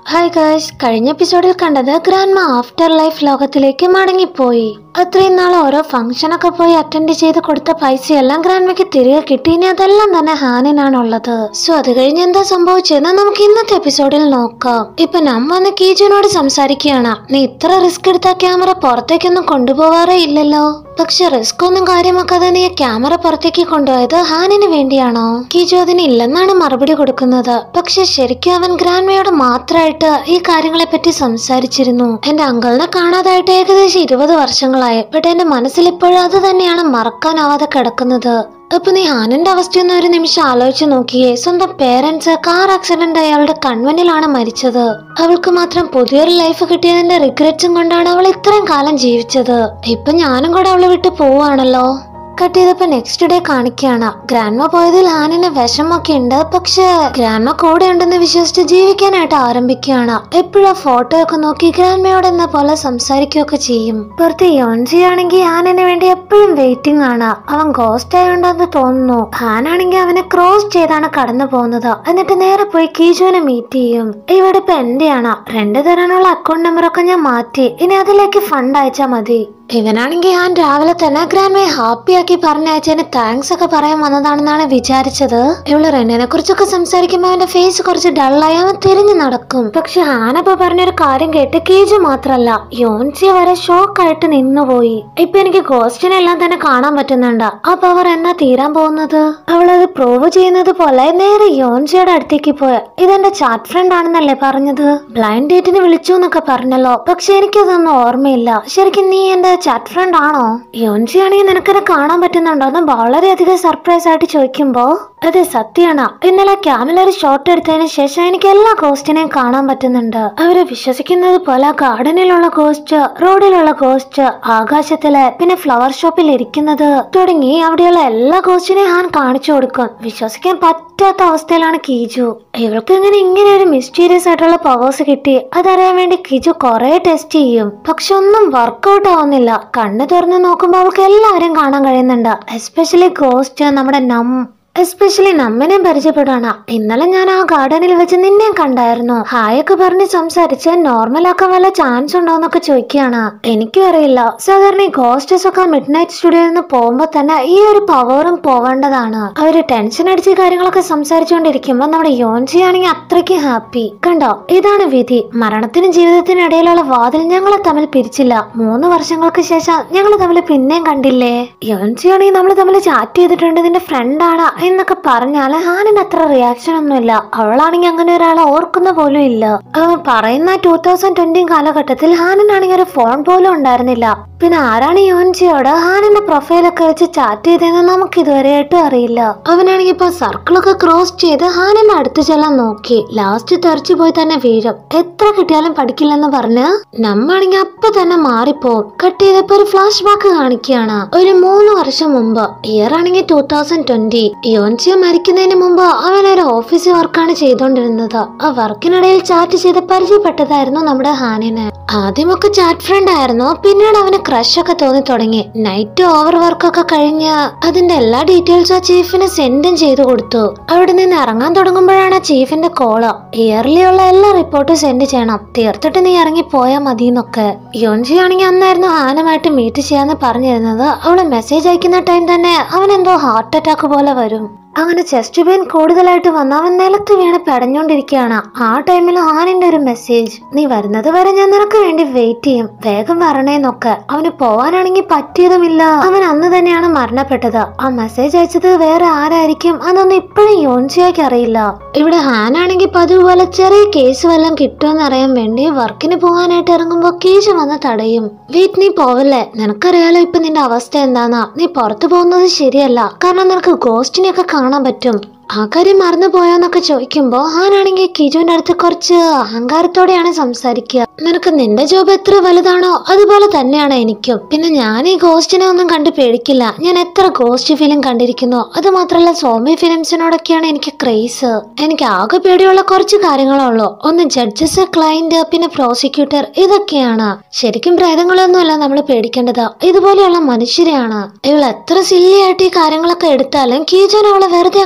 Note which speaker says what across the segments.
Speaker 1: hi girls കഴിഞ്ഞ എപ്പിസോഡിൽ കണ്ടത് ഗ്രാൻഡ്മ ആഫ്റ്റർ ലൈഫ് ലോകത്തിലേക്ക് മടങ്ങിപ്പോയി അത്രയും നാൾ ഓരോ ഫംഗ്ഷനൊക്കെ പോയി അറ്റൻഡ് ചെയ്ത് കൊടുത്ത പൈസയെല്ലാം ഗ്രാൻഡ്മയ്ക്ക് തിരികെ കിട്ടി ഇനി അതെല്ലാം തന്നെ ഹാനിനാണുള്ളത് സോ അത് കഴിഞ്ഞ് എന്താ സംഭവിച്ചതെന്ന് നമുക്ക് ഇന്നത്തെ എപ്പിസോഡിൽ നോക്കാം ഇപ്പൊ നമ്മ വന്ന് കീജുവിനോട് സംസാരിക്കുകയാണ് നീ ഇത്ര റിസ്ക് എടുത്ത ക്യാമറ പുറത്തേക്കൊന്നും കൊണ്ടുപോവാറേ ഇല്ലല്ലോ പക്ഷെ റിസ്ക് ഒന്നും കാര്യമാക്കാതെ നീ ക്യാമറ പുറത്തേക്ക് കൊണ്ടുപോയത് ഹാനിന് വേണ്ടിയാണോ കീജു അതിന് ഇല്ലെന്നാണ് മറുപടി കൊടുക്കുന്നത് പക്ഷെ ശരിക്കും അവൻ ഗ്രാൻഡ്മയോട് മാത്രമായിട്ട് ഈ കാര്യങ്ങളെ പറ്റി സംസാരിച്ചിരുന്നു എന്റെ അങ്കിളിനെ കാണാതായിട്ട് ഏകദേശം ഇരുപത് വർഷങ്ങളായി ബട്ട് എന്റെ മനസ്സിൽ ഇപ്പോഴും അത് തന്നെയാണ് മറക്കാനാവാതെ കിടക്കുന്നത് അപ്പൊ നീ ഹാനന്റെ അവസ്ഥയൊന്ന് ഒരു നിമിഷം ആലോചിച്ച് നോക്കിയേ സ്വന്തം പേരൻസ് കാർ ആക്സിഡന്റ് അയാളുടെ കൺവനിലാണ് മരിച്ചത് അവൾക്ക് മാത്രം പുതിയൊരു ലൈഫ് കിട്ടിയതിന്റെ റിഗ്രറ്റ്സും കൊണ്ടാണ് അവൾ ഇത്രയും കാലം ജീവിച്ചത് ഇപ്പൊ ഞാനും കൂടെ അവളെ വിട്ട് പോവാണല്ലോ കട്ട് ചെയ്തപ്പോ നെക്സ്റ്റ് ഡേ കാണിക്കുകയാണ് ഗ്രാൻഡ്മ പോയതിൽ ഹാനിന് വിഷമൊക്കെ ഉണ്ട് പക്ഷെ ഗ്രാൻഡ്മ കൂടെ ഉണ്ടെന്ന് വിശ്വസിച്ച് ജീവിക്കാനായിട്ട് ആരംഭിക്കുകയാണ് എപ്പോഴും ഫോട്ടോ ഒക്കെ നോക്കി ഗ്രാൻഡ്മയോട് എന്ന പോലെ സംസാരിക്കുകയൊക്കെ ചെയ്യും പുറത്ത് യോൻസി ആണെങ്കിൽ ഹാനിന് വേണ്ടി എപ്പോഴും വെയിറ്റിംഗ് ആണ് അവൻ ഗോസ്റ്റ് ആയോണ്ടെന്ന് തോന്നുന്നു ഹാനാണെങ്കിൽ അവനെ ക്രോസ് ചെയ്താണ് കടന്നു പോകുന്നത് എന്നിട്ട് നേരെ പോയി കീജുവിനെ മീറ്റ് ചെയ്യും ഇവിടെ ഇപ്പൊ എന്റെയാണ് രണ്ടു തരാനുള്ള അക്കൗണ്ട് നമ്പറൊക്കെ ഞാൻ മാറ്റി ഇനി അതിലേക്ക് ഫണ്ട് അയച്ചാ മതി ഇവനാണെങ്കിൽ ഞാൻ രാവിലെ തന്നെ ഗ്രാൻഡ്മയെ ഹാപ്പിയാക്കി പറഞ്ഞയച്ചതിന് താങ്ക്സ് ഒക്കെ പറയാൻ വന്നതാണെന്നാണ് വിചാരിച്ചത് ഇവള് റെന്നിനെ കുറിച്ചൊക്കെ സംസാരിക്കുമ്പോൾ അവന്റെ ഫേസ് കുറച്ച് ഡള്ളായി അവൻ തിരിഞ്ഞു നടക്കും പക്ഷെ ഹാനപ്പ പറഞ്ഞൊരു കാര്യം കേട്ട് കേജു മാത്രല്ല യോൻസി വരെ ഷോക്കായിട്ട് നിന്നുപോയി ഇപ്പൊ എനിക്ക് ഗോസ്റ്റിനെ എല്ലാം തന്നെ കാണാൻ പറ്റുന്നുണ്ട് ആ പവർ എന്നാ തീരാൻ പോകുന്നത് അവളത് പ്രൂവ് ചെയ്യുന്നത് പോലെ നേരെ യോൻസിയുടെ അടുത്തേക്ക് പോയ ഇതെന്റെ ചാറ്റ് ഫ്രണ്ട് ആണെന്നല്ലേ പറഞ്ഞത് ബ്ലൈൻഡ് ഡേറ്റിന് വിളിച്ചു എന്നൊക്കെ പറഞ്ഞല്ലോ പക്ഷെ എനിക്കതൊന്നും ഓർമ്മയില്ല ശരിക്കും നീ എന്റെ ചാറ്റ് ഫ്രണ്ട് ആണോ യോൻസി ആണെങ്കിൽ നിനക്കെന്നെ കാണാൻ പറ്റുന്നുണ്ടോ എന്ന് വളരെയധികം സർപ്രൈസ് ആയിട്ട് ചോദിക്കുമ്പോ അതെ സത്യാണ് ഇന്നലെ ക്യാമിൽ ഒരു ഷോട്ട് എടുത്തതിന് ശേഷം എനിക്ക് എല്ലാ ഗോസ്റ്റിനെയും കാണാൻ പറ്റുന്നുണ്ട് അവര് വിശ്വസിക്കുന്നത് പോലെ ഗാർഡനിലുള്ള ഗോസ്റ്റ് റോഡിലുള്ള ഗോസ്റ്റ് ആകാശത്തിലെ പിന്നെ ഫ്ലവർ ഷോപ്പിൽ ഇരിക്കുന്നത് തുടങ്ങി അവിടെയുള്ള എല്ലാ ഗോസ്റ്റിനെയും ഞാൻ കാണിച്ചു കൊടുക്കും വിശ്വസിക്കാൻ പറ്റാത്ത അവസ്ഥയിലാണ് കീജു ഇവൾക്ക് ഇങ്ങനെ ഇങ്ങനെ ഒരു മിസ്റ്റീരിയസ് ആയിട്ടുള്ള പവേഴ്സ് കിട്ടി അതറിയാൻ വേണ്ടി കിജു കുറെ ടെസ്റ്റ് ചെയ്യും പക്ഷെ ഒന്നും വർക്കൗട്ട് ആവുന്നില്ല കണ്ണു തുറന്ന് നോക്കുമ്പോൾ അവൾക്ക് എല്ലാവരും കാണാൻ കഴിയുന്നുണ്ട് എസ്പെഷ്യലി ഗോസ്റ്റ് നമ്മുടെ നം എസ്പെഷ്യലി നമ്മനെ പരിചയപ്പെടുകയാണ് ഇന്നലെ ഞാൻ ആ ഗാർഡനിൽ വെച്ച് നിന്നെ കണ്ടായിരുന്നു ഹായ് ഒക്കെ പറഞ്ഞ് സംസാരിച്ച് നോർമൽ ആക്കാൻ വല്ല ചാൻസ് ഉണ്ടോ എന്നൊക്കെ ചോദിക്കുകയാണ് എനിക്കും അറിയില്ല സാധാരണ ഈ ഗോസ്റ്റസ് ഒക്കെ മിഡ് നൈറ്റ് സ്റ്റുഡിയോയിൽ നിന്ന് പോകുമ്പോ തന്നെ ഈ ഒരു പവറും പോവേണ്ടതാണ് അവര് ടെൻഷൻ അടിച്ച് കാര്യങ്ങളൊക്കെ സംസാരിച്ചുകൊണ്ടിരിക്കുമ്പോ നമ്മുടെ യോൻജി ആണെങ്കിൽ അത്രയ്ക്ക് ഹാപ്പി കണ്ടോ ഇതാണ് വിധി മരണത്തിനും ജീവിതത്തിനും ഇടയിലുള്ള വാതിൽ ഞങ്ങളെ തമ്മിൽ പിരിച്ചില്ല മൂന്ന് വർഷങ്ങൾക്ക് ശേഷം ഞങ്ങൾ തമ്മിൽ പിന്നെയും കണ്ടില്ലേ യോൻജി ആണെങ്കിൽ നമ്മൾ തമ്മിൽ ചാറ്റ് ചെയ്തിട്ടുണ്ട് ഇതിന്റെ ഫ്രണ്ടാണ് എന്നൊക്കെ പറഞ്ഞാല് ഹാനിന് അത്ര റിയാക്ഷൻ ഒന്നുമില്ല അവളാണെങ്കിൽ അങ്ങനെ ഒരാളെ ഓർക്കുന്ന പോലും ഇല്ല ആ, പറയുന്ന ടൂ തൗസൻഡ് ട്വന്റി കാലഘട്ടത്തിൽ ഹാനിനാണെങ്കിൽ ഒരു ഫോൺ പോലും ഉണ്ടായിരുന്നില്ല പിന്നെ ആരാണ് യോൻജിയോട് ഹാനിന്റെ പ്രൊഫൈലൊക്കെ വെച്ച് ചാറ്റ് ചെയ്തതെന്ന് നമുക്ക് ഇതുവരെയായിട്ടും അറിയില്ല അവനാണെങ്കിൽ ഇപ്പൊ സർക്കിളൊക്കെ ക്രോസ് ചെയ്ത് ഹാനിന്റെ അടുത്ത് ചെല്ലാൻ നോക്കി ലാസ്റ്റ് തെറിച്ചു പോയി തന്നെ വീഴും എത്ര കിട്ടിയാലും പഠിക്കില്ലെന്ന് പറഞ്ഞ് നമ്മാണെങ്കിൽ അപ്പൊ തന്നെ മാറിപ്പോവും കട്ട് ചെയ്തപ്പോ ഒരു ഫ്ലാഷ് ബാക്ക് കാണിക്കുകയാണ് ഒരു മൂന്ന് വർഷം മുമ്പ് ഇയർ ആണെങ്കിൽ ടൂ തൗസൻഡ് ട്വന്റി യോൻജിയ മരിക്കുന്നതിന് മുമ്പ് അവൻ ഒരു ഓഫീസ് വർക്കാണ് ചെയ്തോണ്ടിരുന്നത് ആ വർക്കിനിടയിൽ ചാറ്റ് ചെയ്ത് പരിചയപ്പെട്ടതായിരുന്നു നമ്മുടെ ഹാനിന് ആദ്യമൊക്കെ ചാറ്റ് ഫ്രണ്ട് ആയിരുന്നു പിന്നീട് അവന് ക്രഷ് ഒക്കെ തോന്നി തുടങ്ങി നൈറ്റ് ഓവർ വർക്കൊക്കെ കഴിഞ്ഞ് അതിന്റെ എല്ലാ ഡീറ്റെയിൽസും ആ ചീഫിന് സെൻഡും ചെയ്തു കൊടുത്തു അവിടെ നിന്ന് ഇറങ്ങാൻ തുടങ്ങുമ്പോഴാണ് ചീഫിന്റെ കോള് ഇയർലി ഉള്ള എല്ലാ റിപ്പോർട്ടും സെൻഡ് ചെയ്യണം തീർത്തിട്ട് നീ ഇറങ്ങി പോയാൽ മതി എന്നൊക്കെ യോൻജി ആണെങ്കിൽ അന്നായിരുന്നു ഹാനുമായിട്ട് മീറ്റ് ചെയ്യാന്ന് പറഞ്ഞിരുന്നത് അവള് മെസ്സേജ് അയക്കുന്ന ടൈം തന്നെ അവൻ എന്തോ ഹാർട്ട് അറ്റാക്ക് പോലെ വരും അങ്ങനെ ചെസ്റ്റ് പെയിൻ കൂടുതലായിട്ട് വന്ന് അവൻ നിലത്ത് വീണ് പെടഞ്ഞോണ്ടിരിക്കുകയാണ് ആ ടൈമിൽ ഹാനിന്റെ ഒരു മെസ്സേജ് നീ വരുന്നത് വരെ ഞാൻ നിനക്ക് വേണ്ടി വെയിറ്റ് ചെയ്യും വേഗം വരണേന്നൊക്കെ അവന് പോവാനാണെങ്കിൽ പറ്റിയതുമില്ല അവൻ അന്ന് തന്നെയാണ് മരണപ്പെട്ടത് ആ മെസ്സേജ് അയച്ചത് വേറെ ആരായിരിക്കും അതൊന്നും ഇപ്പോഴും യോൻസിയാക്ക് അറിയില്ല ഇവിടെ ഹാനാണെങ്കിൽ പതിവ് പോലെ ചെറിയ കേസ് വല്ലതും കിട്ടുമെന്ന് അറിയാൻ വേണ്ടി വർക്കിന് പോകാനായിട്ട് ഇറങ്ങുമ്പോ കേസ് വന്ന് തടയും വീട്ട് നീ പോവല്ലേ നിനക്കറിയാലോ ഇപ്പൊ നിന്റെ അവസ്ഥ എന്താന്നാ നീ പുറത്തു പോകുന്നത് ശരിയല്ല കാരണം നിനക്ക് ഗോസ്റ്റിനെയൊക്കെ കാണാൻ പറ്റും ആ കാര്യം മറന്നു പോയോന്നൊക്കെ ചോദിക്കുമ്പോ ഹാനാണെങ്കിൽ കിജുവിന്റെ അടുത്ത് കുറച്ച് അഹങ്കാരത്തോടെയാണ് സംസാരിക്കുക നിനക്ക് നിന്റെ ജോബ് എത്ര വലുതാണോ അതുപോലെ തന്നെയാണ് എനിക്കും പിന്നെ ഞാൻ ഈ ഗോസ്റ്റിനെ ഒന്നും കണ്ട് പേടിക്കില്ല ഞാൻ എത്ര ഗോസ്റ്റ് ഫിലിം കണ്ടിരിക്കുന്നു അത് മാത്രമല്ല സോമി ഫിലിംസിനോടൊക്കെയാണ് എനിക്ക് ക്രേസ് എനിക്ക് ആകെ പേടിയുള്ള കുറച്ച് കാര്യങ്ങളേ ഉള്ളൂ ഒന്ന് ജഡ്ജസ് ക്ലയന്റ് പിന്നെ പ്രോസിക്യൂട്ടർ ഇതൊക്കെയാണ് ശരിക്കും പ്രേതങ്ങളൊന്നുമല്ല നമ്മൾ പേടിക്കേണ്ടത് ഇതുപോലെയുള്ള മനുഷ്യരെയാണ് ഇവൾ എത്ര സില്ലി ആയിട്ട് ഈ കാര്യങ്ങളൊക്കെ എടുത്താലും കീജോൻ അവളെ വെറുതെ അങ്ങ് പറഞ്ഞു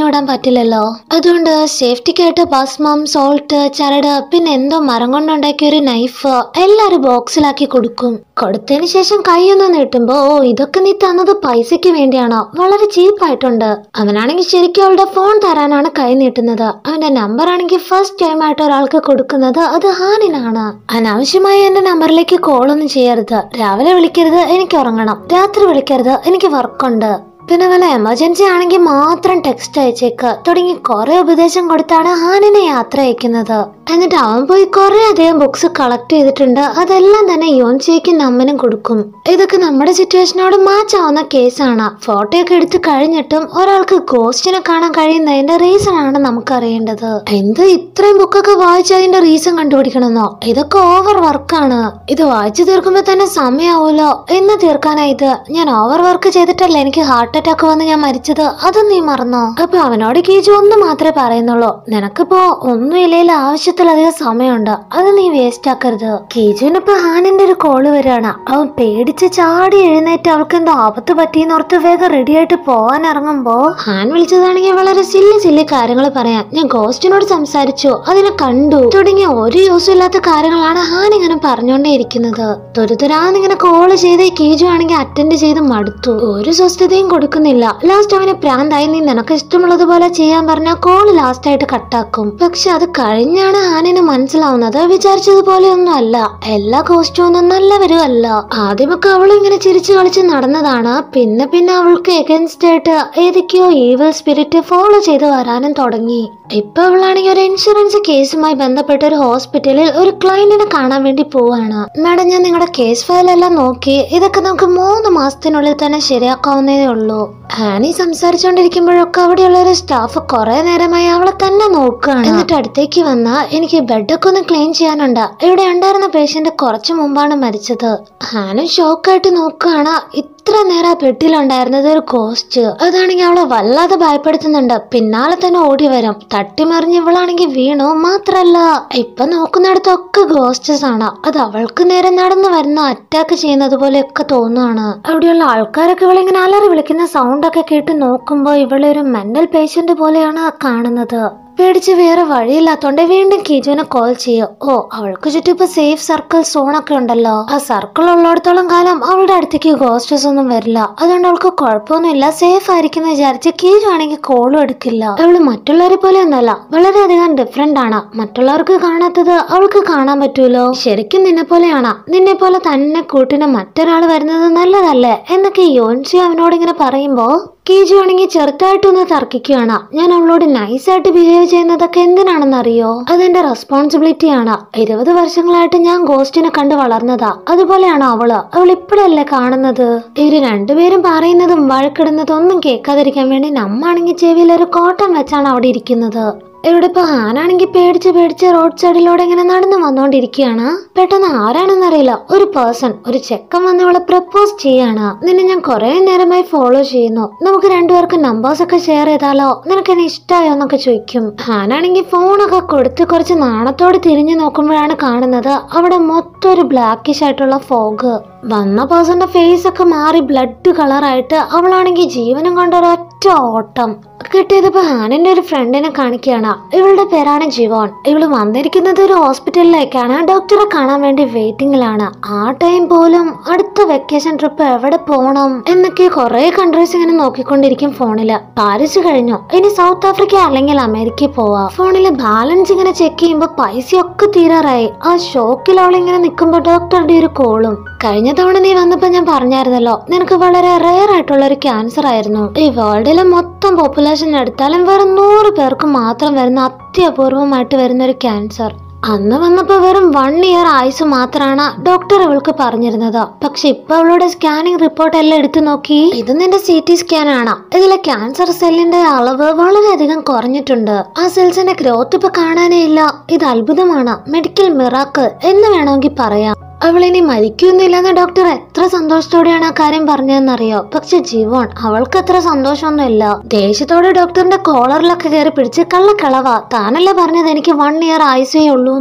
Speaker 1: വിടാൻ പറ്റില്ലല്ലോ അതുകൊണ്ട് സേഫ്റ്റിക്കായിട്ട് ഭസ്മം സോൾട്ട് ചരട് പിന്നെ എന്തോ മരം കൊണ്ടുണ്ടാക്കിയ ഒരു നൈഫ് എല്ലാരും ബോക്സിലാക്കി കൊടുക്കും കൊടുത്തതിന് ശേഷം കൈയൊന്ന് നീട്ടുമ്പോ ഓ ഇതൊക്കെ നീ തന്നത് പൈസയ്ക്ക് വേണ്ടിയാണോ വളരെ ചീപ്പായിട്ടുണ്ട് അവനാണെങ്കിൽ ശരിക്കും അവളുടെ ഫോൺ തരാനാണ് കൈ നീട്ടുന്നത് അവന്റെ നമ്പർ ആണെങ്കിൽ ഫസ്റ്റ് ടൈം ആയിട്ട് ഒരാൾക്ക് കൊടുക്കുന്നത് അത് ഹാനിനാണ് അനാവശ്യമായി എന്റെ നമ്പറിലേക്ക് കോളൊന്നും ചെയ്യരുത് രാവിലെ വിളിക്കരുത് എനിക്ക് ഉറങ്ങണം രാത്രി വിളിക്കരുത് എനിക്ക് വർക്കുണ്ട് പിന്നെ വല്ല എമർജൻസി ആണെങ്കിൽ മാത്രം ടെക്സ്റ്റ് അയച്ചേക്ക് തുടങ്ങി കുറെ ഉപദേശം കൊടുത്താണ് ഹാനിനെ യാത്ര അയക്കുന്നത് എന്നിട്ട് അവൻ പോയി കുറെ അധികം ബുക്സ് കളക്ട് ചെയ്തിട്ടുണ്ട് അതെല്ലാം തന്നെ യോൻചേക്കും അമ്മനും കൊടുക്കും ഇതൊക്കെ നമ്മുടെ സിറ്റുവേഷനോട് മാച്ച് ആവുന്ന കേസാണ് ഫോട്ടോയൊക്കെ എടുത്ത് കഴിഞ്ഞിട്ടും ഒരാൾക്ക് ഗോസ്റ്റിനെ കാണാൻ കഴിയുന്നതിന്റെ റീസൺ ആണ് നമുക്ക് അറിയേണ്ടത് എന്ത് ഇത്രയും ബുക്കൊക്കെ വായിച്ച് അതിന്റെ റീസൺ കണ്ടുപിടിക്കണമെന്നോ ഇതൊക്കെ ഓവർ വർക്കാണ് ഇത് വായിച്ചു തീർക്കുമ്പോ തന്നെ സമയാവൂലോ എന്ന് തീർക്കാനാ ഇത് ഞാൻ ഓവർ വർക്ക് ചെയ്തിട്ടല്ല എനിക്ക് ഹാർട്ട് അറ്റാക്ക് വന്ന് ഞാൻ മരിച്ചത് അത് നീ മറന്നോ അപ്പൊ അവനോട് കീജു ഒന്ന് മാത്രമേ പറയുന്നുള്ളൂ നിനക്കിപ്പോ ഒന്നും ഇല്ലെങ്കിൽ ആവശ്യത്തിലധികം സമയമുണ്ട് അത് നീ വേസ്റ്റ് ആക്കരുത് കീജുവിനിപ്പോ ഹാനിന്റെ ഒരു കോള് വരികയാണ് അവൻ പേടിച്ച് ചാടി എഴുന്നേറ്റ് അവൾക്ക് എന്തോ ആപത്ത് പറ്റിയെന്ന് ഓർത്ത് വേഗം റെഡി ആയിട്ട് പോവാൻ ഇറങ്ങുമ്പോ ഹാൻ വിളിച്ചതാണെങ്കിൽ വളരെ സില്ലി സില്ലി കാര്യങ്ങൾ പറയാം ഞാൻ ഗോസ്റ്റിനോട് സംസാരിച്ചു അതിനെ കണ്ടു തുടങ്ങിയ ഒരു യൂസും ഇല്ലാത്ത കാര്യങ്ങളാണ് ഹാൻ ഇങ്ങനെ പറഞ്ഞുകൊണ്ടേയിരിക്കുന്നത് തുരുതുരാന്നിങ്ങനെ കോള് ചെയ്ത് കീജു ആണെങ്കിൽ അറ്റൻഡ് ചെയ്ത് മടുത്തു ഒരു സ്വസ്ഥതയും കൊടുക്കുന്നില്ല ലാസ്റ്റ് അവനെ പ്രാന്തായി നീ നിനക്ക് ഇഷ്ടമുള്ളതുപോലെ ചെയ്യാൻ പറഞ്ഞ കോള് ലാസ്റ്റ് ആയിട്ട് കട്ടാക്കും പക്ഷെ അത് കഴിഞ്ഞാണ് ഹാനിന് മനസ്സിലാവുന്നത് വിചാരിച്ചതുപോലെ ഒന്നും അല്ല എല്ലാ കോസ്റ്റ്യൂം ഒന്നും നല്ലവരും അല്ല ആദ്യമൊക്കെ അവൾ ഇങ്ങനെ ചിരിച്ചു കളിച്ച് നടന്നതാണ് പിന്നെ പിന്നെ അവൾക്ക് എഗൻസ്റ്റ് ആയിട്ട് ഏതൊക്കെയോ ഈവൽ സ്പിരിറ്റ് ഫോളോ ചെയ്ത് വരാനും തുടങ്ങി ഇപ്പൊ അവളാണെങ്കിൽ ഒരു ഇൻഷുറൻസ് കേസുമായി ബന്ധപ്പെട്ട ഒരു ഹോസ്പിറ്റലിൽ ഒരു ക്ലയന്റിനെ കാണാൻ വേണ്ടി പോവാണ് മാഡം ഞാൻ നിങ്ങളുടെ കേസ് ഫയൽ എല്ലാം നോക്കി ഇതൊക്കെ നമുക്ക് മൂന്ന് മാസത്തിനുള്ളിൽ തന്നെ ശരിയാക്കാവുന്നതേ ഉള്ളൂ ആനി സംസാരിച്ചുകൊണ്ടിരിക്കുമ്പോഴൊക്കെ അവിടെയുള്ള ഒരു സ്റ്റാഫ് കുറെ നേരമായി അവളെ തന്നെ നോക്കുകയാണ് എന്നിട്ട് അടുത്തേക്ക് വന്ന എനിക്ക് ബെഡൊക്കെ ഒന്ന് ക്ലീൻ ചെയ്യാനുണ്ട് ഇവിടെ ഉണ്ടായിരുന്ന പേഷ്യന്റ് കുറച്ചു മുമ്പാണ് മരിച്ചത് ഹാനും ഷോക്കായിട്ട് നോക്കുകയാണ് ഇത്ര നേരം ആ ബെഡിലുണ്ടായിരുന്നത് ഒരു ഗോസ്റ്റ് അതാണെങ്കിൽ അവളെ വല്ലാതെ ഭയപ്പെടുത്തുന്നുണ്ട് പിന്നാലെ തന്നെ ഓടി വരും തട്ടിമറിഞ്ഞ് ഇവളാണെങ്കിൽ വീണു മാത്രല്ല ഇപ്പൊ നോക്കുന്നിടത്തൊക്കെ ഗോസ്റ്റസ് ആണ് അത് അവൾക്ക് നേരെ നടന്നു വരുന്ന അറ്റാക്ക് ചെയ്യുന്നത് പോലെയൊക്കെ തോന്നുവാണ് അവിടെയുള്ള ആൾക്കാരൊക്കെ ഇവളിങ്ങനെ അലറി വിളിക്കുന്ന സൗണ്ട് ഒക്കെ കേട്ട് നോക്കുമ്പോ ഇവളൊരു മെന്റൽ പേഷ്യന്റ് പോലെയാണ് കാണുന്നത് പേടിച്ച് വേറെ വഴിയില്ലാത്തോണ്ട് വീണ്ടും കിജുവിനെ കോൾ ചെയ്യും ഓ അവൾക്ക് ചുറ്റും ഇപ്പൊ സേഫ് സർക്കിൾ സോൺ ഒക്കെ ഉണ്ടല്ലോ ആ സർക്കിൾ ഉള്ളിടത്തോളം കാലം അവളുടെ അടുത്തേക്ക് ഗോസ്റ്റസ് ഒന്നും വരില്ല അതുകൊണ്ട് അവൾക്ക് കുഴപ്പമൊന്നുമില്ല സേഫ് ആയിരിക്കും എന്ന് വിചാരിച്ച് കീജു ആണെങ്കിൽ കോളും എടുക്കില്ല അവള് മറ്റുള്ളവരെ പോലെ ഒന്നല്ല വളരെയധികം ഡിഫറെന്റ് ആണ് മറ്റുള്ളവർക്ക് കാണാത്തത് അവൾക്ക് കാണാൻ പറ്റൂലോ ശരിക്കും നിന്നെ പോലെയാണ് നിന്നെ പോലെ തന്നെ കൂട്ടിന് മറ്റൊരാൾ വരുന്നത് നല്ലതല്ലേ എന്നൊക്കെ യോൻസി അവനോട് ഇങ്ങനെ പറയുമ്പോ കീജു ആണെങ്കിൽ ചെറുതായിട്ടൊന്ന് തർക്കിക്കുകയാണ് ഞാൻ അവളോട് നൈസായിട്ട് ബിഹേവ് ചെയ്യുന്നതൊക്കെ എന്തിനാണെന്ന് അറിയോ അതെന്റെ റെസ്പോൺസിബിലിറ്റി ആണ് ഇരുപത് വർഷങ്ങളായിട്ട് ഞാൻ ഗോസ്റ്റിനെ കണ്ട് വളർന്നതാ അതുപോലെയാണ് അവള് അവൾ ഇപ്പോഴല്ലേ കാണുന്നത് ഇവര് രണ്ടുപേരും പറയുന്നതും വഴക്കിടുന്നതും ഒന്നും കേൾക്കാതിരിക്കാൻ വേണ്ടി നമ്മാണെങ്കിൽ ചെവിയിൽ ഒരു കോട്ടം വെച്ചാണ് അവിടെ ഇരിക്കുന്നത് ഇവിടെ ഇപ്പൊ ആനാണെങ്കിൽ പേടിച്ച് പേടിച്ച് റോഡ് സൈഡിലൂടെ ഇങ്ങനെ നടന്നു വന്നോണ്ടിരിക്കുകയാണ് പെട്ടെന്ന് ആരാണെന്നറിയില്ല ഒരു പേഴ്സൺ ഒരു ചെക്കൻ വന്ന് ഇവളെ പ്രപ്പോസ് ചെയ്യാണ് നിന്നെ ഞാൻ കുറെ നേരമായി ഫോളോ ചെയ്യുന്നു നമുക്ക് രണ്ടുപേർക്ക് നമ്പേഴ്സ് ഒക്കെ ഷെയർ ചെയ്താലോ നിനക്ക് എന്നെ ഇഷ്ടമായോ എന്നൊക്കെ ചോദിക്കും ആനാണെങ്കിൽ ഫോണൊക്കെ കൊടുത്ത് കുറച്ച് നാണത്തോടെ തിരിഞ്ഞു നോക്കുമ്പോഴാണ് കാണുന്നത് അവിടെ മൊത്തം ഒരു ബ്ലാക്കിഷ് ആയിട്ടുള്ള ഫോഗ് വന്ന പേഴ്സന്റെ ഫേസ് ഒക്കെ മാറി ബ്ലഡ് കളറായിട്ട് അവളാണെങ്കിൽ ജീവനും കൊണ്ട് ഒരൊറ്റ ഓട്ടം കിട്ടിയതിപ്പോ ഹാനിന്റെ ഒരു ഫ്രണ്ടിനെ കാണിക്കുകയാണ് ഇവളുടെ പേരാണ് ജിവോൺ ഇവള് വന്നിരിക്കുന്നത് ഒരു ഹോസ്പിറ്റലിലേക്കാണ് ഡോക്ടറെ കാണാൻ വേണ്ടി വെയിറ്റിംഗിലാണ് ആ ടൈം പോലും അടുത്ത വെക്കേഷൻ ട്രിപ്പ് എവിടെ പോണം എന്നൊക്കെ കുറെ കൺട്രീസ് ഇങ്ങനെ നോക്കിക്കൊണ്ടിരിക്കും ഫോണില് പാരിസ് കഴിഞ്ഞു ഇനി സൗത്ത് ആഫ്രിക്ക അല്ലെങ്കിൽ അമേരിക്ക പോവാ ഫോണില് ബാലൻസ് ഇങ്ങനെ ചെക്ക് ചെയ്യുമ്പോ പൈസയൊക്കെ തീരാറായി ആ ഷോക്കിൽ അവളിങ്ങനെ നിൽക്കുമ്പോ ഡോക്ടറുടെ ഒരു കോളും കഴിഞ്ഞ തവണ നീ വന്നപ്പോ ഞാൻ പറഞ്ഞായിരുന്നല്ലോ നിനക്ക് വളരെ റെയർ ആയിട്ടുള്ള ഒരു ക്യാൻസർ ആയിരുന്നു ഈ വേൾഡിലെ മൊത്തം പോപ്പുലേഷൻ എടുത്താലും വെറും നൂറ് പേർക്ക് മാത്രം വരുന്ന അത്യപൂർവമായിട്ട് വരുന്ന ഒരു ക്യാൻസർ അന്ന് വന്നപ്പോ വെറും വൺ ഇയർ ആയുസ് മാത്രമാണ് ഡോക്ടർ അവൾക്ക് പറഞ്ഞിരുന്നത് പക്ഷെ ഇപ്പൊ അവളുടെ സ്കാനിങ് റിപ്പോർട്ട് എല്ലാം എടുത്തു നോക്കി ഇത് നിന്റെ സി ടി സ്കാൻ ആണ് ഇതിലെ ക്യാൻസർ സെല്ലിന്റെ അളവ് വളരെയധികം കുറഞ്ഞിട്ടുണ്ട് ആ സെൽസിന്റെ ഗ്രോത്ത് ഇപ്പൊ കാണാനേ ഇല്ല ഇത് അത്ഭുതമാണ് മെഡിക്കൽ മിറാക്കിൾ എന്ന് വേണമെങ്കിൽ പറയാം അവളിനി മരിക്കുന്നില്ലെന്ന് ഡോക്ടർ എത്ര സന്തോഷത്തോടെയാണ് ആ കാര്യം പറഞ്ഞതെന്നറിയോ പക്ഷെ ജീവോൺ അവൾക്ക് അത്ര സന്തോഷമൊന്നുമില്ല ദേഷ്യത്തോടെ ഡോക്ടറിന്റെ കോളറിലൊക്കെ കയറി പിടിച്ച് കള്ളക്കളവാ താനല്ലേ പറഞ്ഞത് എനിക്ക് വൺ ഇയർ ആയുസേ ഉള്ളൂന്ന്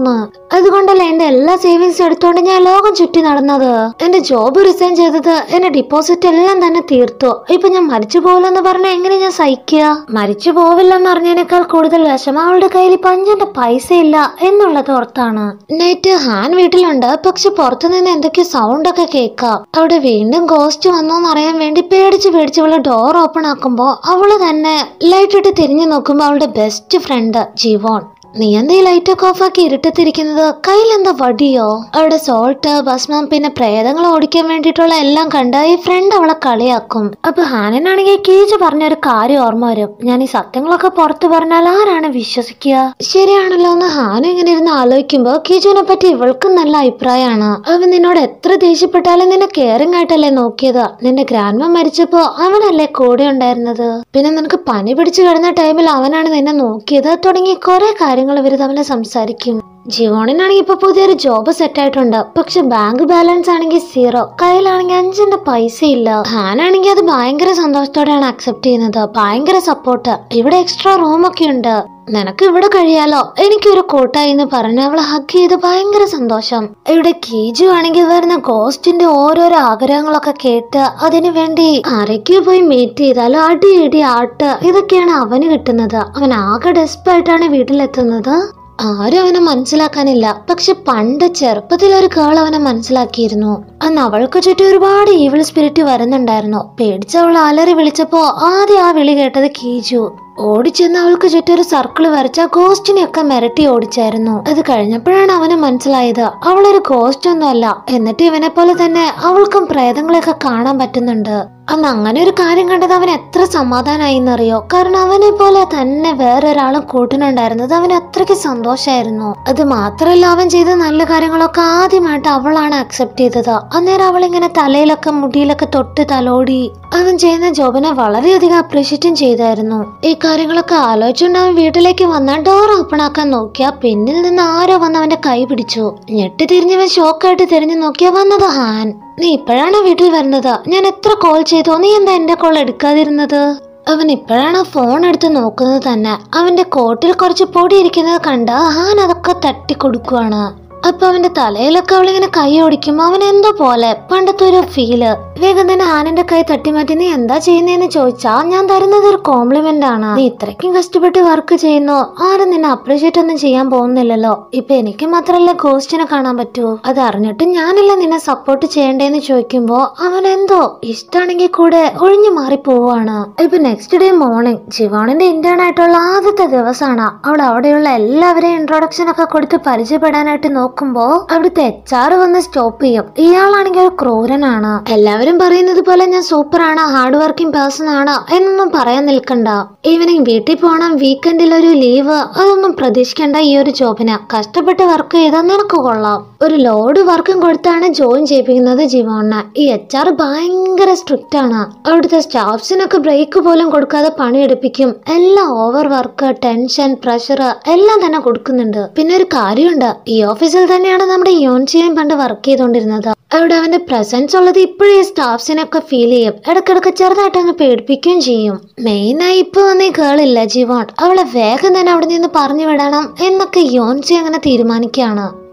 Speaker 1: അതുകൊണ്ടല്ല എന്റെ എല്ലാ സേവിങ്സ് എടുത്തോണ്ട് ഞാൻ ലോകം ചുറ്റി നടന്നത് എന്റെ ജോബ് റിസൈൻ ചെയ്തത് എന്റെ ഡിപ്പോസിറ്റ് എല്ലാം തന്നെ തീർത്തു ഇപ്പൊ ഞാൻ മരിച്ചു പോകില്ലെന്ന് പറഞ്ഞ എങ്ങനെ ഞാൻ സഹിക്കുക മരിച്ചു പോവില്ലെന്ന് അറിഞ്ഞതിനേക്കാൾ കൂടുതൽ വിഷമം അവളുടെ കയ്യിൽ ഇപ്പൊ അഞ്ചിന്റെ പൈസ ഇല്ല എന്നുള്ളത് ഓർത്താണ് നൈറ്റ് ഹാൻ വീട്ടിലുണ്ട് പക്ഷെ പുറത്തുനിന്ന് എന്തൊക്കെയോ സൗണ്ട് ഒക്കെ കേൾക്കാം അവിടെ വീണ്ടും ഗോസ്റ്റ് വന്നോന്ന് അറിയാൻ വേണ്ടി പേടിച്ച് പേടിച്ച് അവള് ഡോർ ഓപ്പൺ ആക്കുമ്പോ അവള് തന്നെ ലൈറ്റ് ഇട്ട് തിരിഞ്ഞു നോക്കുമ്പോ അവളുടെ ബെസ്റ്റ് ഫ്രണ്ട് ജീവോൺ നീ എന്താ ഈ ലൈറ്റ് ഒക്കെ ഓഫ് ആക്കി ഇരുട്ടത്തിരിക്കുന്നത് കയ്യിലെന്താ വടിയോ അവിടെ സോൾട്ട് ഭസ്മം പിന്നെ പ്രേതങ്ങൾ ഓടിക്കാൻ വേണ്ടിയിട്ടുള്ള എല്ലാം കണ്ട് ഈ ഫ്രണ്ട് അവളെ കളിയാക്കും അപ്പൊ ഹാനനാണെങ്കിൽ കീജ് പറഞ്ഞൊരു കാര്യം ഓർമ്മ വരും ഞാൻ ഈ സത്യങ്ങളൊക്കെ പുറത്തു പറഞ്ഞാൽ ആരാണ് വിശ്വസിക്കുക ശരിയാണല്ലോ എന്ന് ഹാന ഇങ്ങനെ ഇരുന്ന് ആലോചിക്കുമ്പോ കീജുവിനെ പറ്റി ഇവൾക്കും നല്ല അഭിപ്രായമാണ് അവൻ നിന്നോട് എത്ര ദേഷ്യപ്പെട്ടാലും നിന്നെ കെയറിംഗ് ആയിട്ടല്ലേ നോക്കിയത് നിന്റെ ഗ്രാൻഡ്മ മരിച്ചപ്പോ അവനല്ലേ കൂടെ ഉണ്ടായിരുന്നത് പിന്നെ നിനക്ക് പനി പിടിച്ചു കിടന്ന ടൈമിൽ അവനാണ് നിന്നെ നോക്കിയത് തുടങ്ങി കുറെ കാര്യങ്ങൾ ഇവര് തമ്മിൽ സംസാരിക്കും ജിയോണിനാണെങ്കിൽ ഇപ്പൊ പുതിയൊരു ജോബ് സെറ്റ് ആയിട്ടുണ്ട് പക്ഷെ ബാങ്ക് ബാലൻസ് ആണെങ്കിൽ സീറോ കയ്യിലാണെങ്കിൽ അഞ്ചിന്റെ പൈസ ഇല്ല ഹാനാണെങ്കിൽ അത് ഭയങ്കര സന്തോഷത്തോടെയാണ് അക്സെപ്റ്റ് ചെയ്യുന്നത് ഭയങ്കര സപ്പോർട്ട് ഇവിടെ എക്സ്ട്രാ റൂം ഒക്കെ ഉണ്ട് നിനക്ക് ഇവിടെ കഴിയാലോ എനിക്കൊരു കൂട്ടായി എന്ന് പറഞ്ഞ് അവളെ ഹഗ് ചെയ്ത് ഭയങ്കര സന്തോഷം ഇവിടെ കീജു ആണെങ്കിൽ വരുന്ന ഗോസ്റ്റിന്റെ ഓരോരോ ആഗ്രഹങ്ങളൊക്കെ കേട്ട് അതിനു വേണ്ടി ആരൊക്കെ പോയി മീറ്റ് ചെയ്താലും അടി ഇടി ആട്ട് ഇതൊക്കെയാണ് അവന് കിട്ടുന്നത് അവൻ ആകെ ഡെസ്പായിട്ടാണ് വീട്ടിലെത്തുന്നത് ആരും അവനെ മനസ്സിലാക്കാനില്ല പക്ഷെ പണ്ട് ചെറുപ്പത്തിൽ ഒരു കേൾ അവനെ മനസ്സിലാക്കിയിരുന്നു അന്ന് അവൾക്ക് ചുറ്റും ഒരുപാട് ഈവിൾ സ്പിരിറ്റ് വരുന്നുണ്ടായിരുന്നു പേടിച്ച് അവൾ അലറി വിളിച്ചപ്പോ ആദ്യം ആ വിളി കേട്ടത് കീജു ഓടിച്ചെന്ന് അവൾക്ക് ചുറ്റും ഒരു സർക്കിൾ വരച്ച ഗോസ്റ്റിനെയൊക്കെ മിരട്ടി ഓടിച്ചായിരുന്നു അത് കഴിഞ്ഞപ്പോഴാണ് അവന് മനസ്സിലായത് അവളൊരു ഗോസ്റ്റ് ഒന്നും അല്ല എന്നിട്ട് ഇവനെ പോലെ തന്നെ അവൾക്കും പ്രേതങ്ങളെയൊക്കെ കാണാൻ പറ്റുന്നുണ്ട് അന്ന് അങ്ങനെ ഒരു കാര്യം കണ്ടത് അവൻ എത്ര സമാധാനായി എന്നറിയോ കാരണം അവനെ പോലെ തന്നെ വേറൊരാളും കൂട്ടിനുണ്ടായിരുന്നത് അവന് അത്രയ്ക്ക് സന്തോഷമായിരുന്നു അത് മാത്രല്ല അവൻ ചെയ്ത നല്ല കാര്യങ്ങളൊക്കെ ആദ്യമായിട്ട് അവളാണ് അക്സെപ്റ്റ് ചെയ്തത് അന്നേരം അവളിങ്ങനെ തലയിലൊക്കെ മുടിയിലൊക്കെ തൊട്ട് തലോടി അവൻ ചെയ്യുന്ന ജോബിനെ വളരെയധികം അപ്രീഷിയേറ്റും ചെയ്തായിരുന്നു ഈ കാര്യങ്ങളൊക്കെ ആലോചിച്ചുകൊണ്ട് അവൻ വീട്ടിലേക്ക് വന്ന ഡോർ ഓപ്പൺ ആക്കാൻ നോക്കിയ പിന്നിൽ നിന്ന് ആരോ വന്ന് അവന്റെ കൈ പിടിച്ചു ഞെട്ടി തിരിഞ്ഞവൻ ഷോക്കായിട്ട് തിരിഞ്ഞു നോക്കിയ വന്നത് ഹാൻ നീ ഇപ്പോഴാണ് വീട്ടിൽ വരുന്നത് ഞാൻ എത്ര കോൾ ചെയ്തോ നീ എന്താ എന്റെ കോൾ എടുക്കാതിരുന്നത് അവൻ ഇപ്പോഴാണ് ഫോൺ എടുത്ത് നോക്കുന്നത് തന്നെ അവന്റെ കോട്ടിൽ കുറച്ച് പൊടി ഇരിക്കുന്നത് കണ്ട ഹാൻ അതൊക്കെ തട്ടി കൊടുക്കുവാണ് അപ്പൊ അവന്റെ തലയിലൊക്കെ അവളിങ്ങനെ കൈ ഓടിക്കുമ്പോ അവൻ എന്തോ പോലെ പണ്ടത്തെ ഒരു ഫീല് വേഗം തന്നെ ഹാനിന്റെ കൈ തട്ടി മാറ്റി നീ എന്താ ചെയ്യുന്നതെന്ന് ചോദിച്ചാ ഞാൻ തരുന്നത് ഒരു കോംപ്ലിമെന്റ് ആണ് നീ ഇത്രയ്ക്കും കഷ്ടപ്പെട്ട് വർക്ക് ചെയ്യുന്നു ആരും നിന്നെ അപ്രീഷിയേറ്റ് ഒന്നും ചെയ്യാൻ പോകുന്നില്ലല്ലോ ഇപ്പൊ എനിക്ക് മാത്രല്ല ഗോസ്റ്റിനെ കാണാൻ പറ്റൂ അത് അറിഞ്ഞിട്ട് ഞാനല്ല നിന്നെ സപ്പോർട്ട് ചെയ്യണ്ടേന്ന് ചോദിക്കുമ്പോ അവൻ എന്തോ ഇഷ്ടാണെങ്കിൽ കൂടെ ഒഴിഞ്ഞു മാറി പോവാണ് ഇപ്പൊ നെക്സ്റ്റ് ഡേ മോർണിംഗ് ജിവാണിന്റെ ഇന്റേൺ ആയിട്ടുള്ള ആദ്യത്തെ ദിവസമാണ് അവൾ അവിടെയുള്ള എല്ലാവരെയും ഇൻട്രൊഡക്ഷൻ ഒക്കെ കൊടുത്ത് പരിചയപ്പെടാനായിട്ട് നോക്കുമ്പോ അവിടുത്തെ എച്ച് ആർ വന്ന് സ്റ്റോപ്പ് ചെയ്യും ഇയാളാണെങ്കിൽ ഒരു ക്രൂരനാണ് എല്ലാവരും പറയുന്നത് പോലെ ഞാൻ സൂപ്പർ ആണ് ഹാർഡ് വർക്കിംഗ് പേഴ്സൺ ആണ് എന്നൊന്നും പറയാൻ നിൽക്കണ്ട ഈവനിങ് വീട്ടിൽ പോകണം വീക്കെൻഡിൽ ഒരു ലീവ് അതൊന്നും പ്രതീക്ഷിക്കേണ്ട ഈ ഒരു ജോബിന് കഷ്ടപ്പെട്ട് വർക്ക് ചെയ്താൽ നിനക്ക് കൊള്ളാം ഒരു ലോഡ് വർക്കും കൊടുത്താണ് ജോയിൻ ചെയ്യിപ്പിക്കുന്നത് ജീവണ്ണ ഈ എച്ച് ആർ ഭയങ്കര സ്ട്രിക്റ്റ് ആണ് അവിടുത്തെ സ്റ്റാഫ്സിനൊക്കെ ബ്രേക്ക് പോലും കൊടുക്കാതെ പണിയെടുപ്പിക്കും എല്ലാം ഓവർ വർക്ക് ടെൻഷൻ പ്രഷർ എല്ലാം തന്നെ കൊടുക്കുന്നുണ്ട് പിന്നെ ഒരു കാര്യമുണ്ട് ഈ ഓഫീസിൽ തന്നെയാണ് നമ്മുടെ യോൻചിയും പണ്ട് വർക്ക് ചെയ്തുകൊണ്ടിരുന്നത് അവിടെ അവന്റെ പ്രസൻസ് ഉള്ളത് ഇപ്പോഴും ഈ സ്റ്റാഫ്സിനൊക്കെ ഫീൽ ചെയ്യും ഇടക്കിടക്ക് ചെറുതായിട്ട് അങ്ങ് പേടിപ്പിക്കുകയും ചെയ്യും മെയിനായി ഇപ്പൊ വന്ന ഈ കേളില്ല ജീവോൺ അവളെ വേഗം തന്നെ അവിടെ നിന്ന് പറഞ്ഞു വിടണം എന്നൊക്കെ യോൻചി അങ്ങനെ തീരുമാനിക്കുകയാണ്